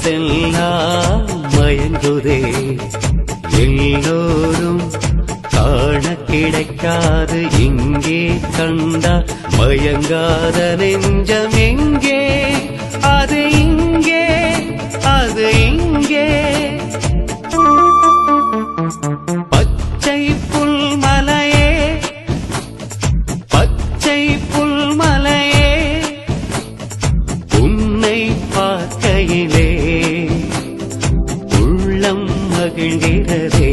மனசெல்லாம் மயங்குதே எல்லோரும் காண கிடைக்காது இங்கே கண்டா மயங்காத நெஞ்சம் எங்கே அது இங்கே அது இங்கே பச்சை புல்மலையே பச்சை புல்மலையே உன்னை பார்க்கையிலே உள்ளம் மகிழ்கிறதே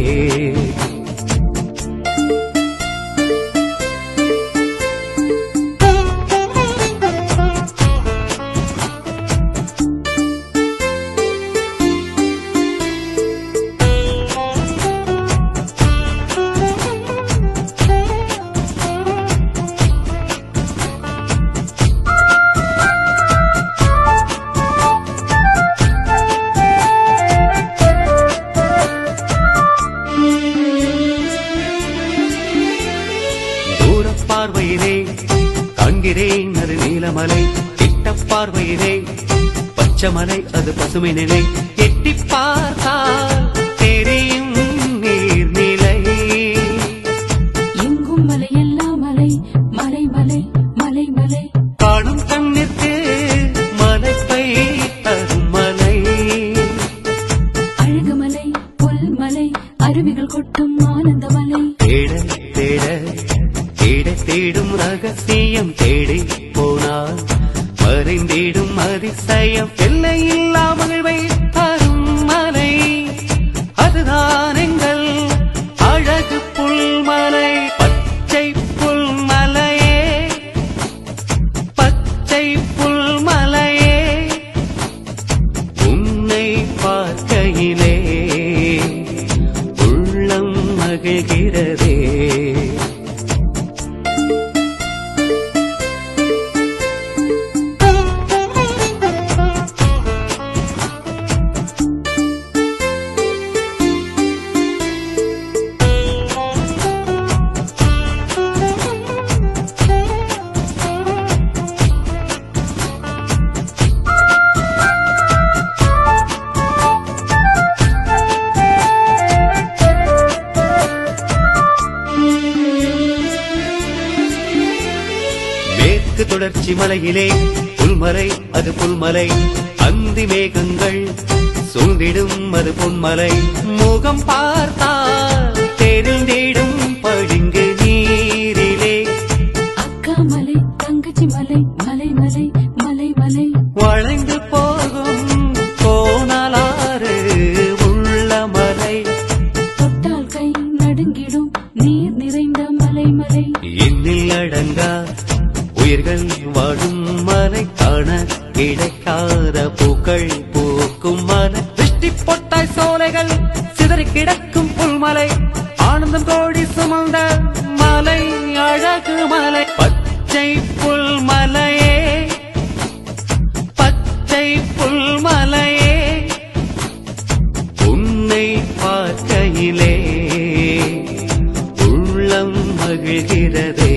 தூர பார்வையிலே காண்கிறேன் அது நீலமலை கிட்ட பார்வையிலே பச்சைமலை அது பசுமை நிலை எட்டி பார்த்தால் தெரியும் நீர்நிலை எங்கும் மலையெல்லாம் மலை மலை மலை மலை மலை காணும் கண்ணிற்கு மலைப்பை தரும் மலை அழகு மலை புல் மலை அருவிகள் கொட்டும் ஆனந்த மலை தேட தேட தேட தேடும் ரகசியம் தேடி போனால் மறைந்திடும் அதிசயம் எல்லையில்லா மகிழ்வை தரும் மலை அதுதான் எங்கள் அழகு புல்மலை பச்சை புல்மலையே பச்சை புல்மலையே உன்னை பார்க்கையிலே உள்ளம் மகிழ்கிறதே மேற்கு தொடர்ச்சி மலையிலே புல்மலை அது புல்மலை அந்தி மேகங்கள் சூழ்ந்திடும் அது பொன்மலை முகம் பார்த்தால் தெரிந்திடும் பழுங்கு நீரிலே அக்கா மலை தங்கச்சி மலை மலை மலை மலை மலை வளைந்து போகும் கோணலாறு உள்ள மலை தொட்டால் கை நடுங்கிடும் நீர் நிறைந்த மலை மலை எண்ணில் அடங்கா உயிர்கள் வாழும் மலை காண கிடைக்காத பூக்கள் பூக்கும் மலை திருஷ்டி பொட்டாய் சோலைகள் சிதறி கிடக்கும் புல்மலை ஆனந்தம் கோடி சுமந்த மலை அழகு மலை பச்சை புல்மலையே பச்சை புல்மலையே உன்னை பார்க்கையிலே உள்ளம் மகிழ்கிறதே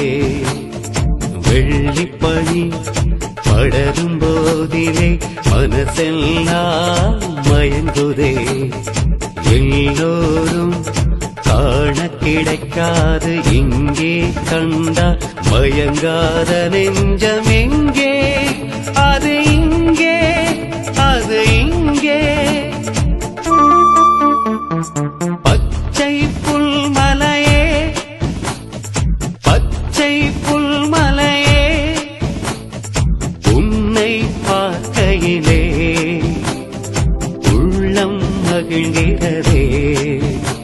வெள்ளிப்பணி படரும் போதிலே மனசெல்லாம் மயங்குதே எல்லோரும் காண கிடைக்காது இங்கே கண்டா மயங்காத நெஞ்சம் எங்கே அது இங்கே அது இங்கே பச்சை புல்மலையே பச்சை புல்மலையே உன்னை பார்க்கையிலே உள்ளம் மகிழ்கிறதே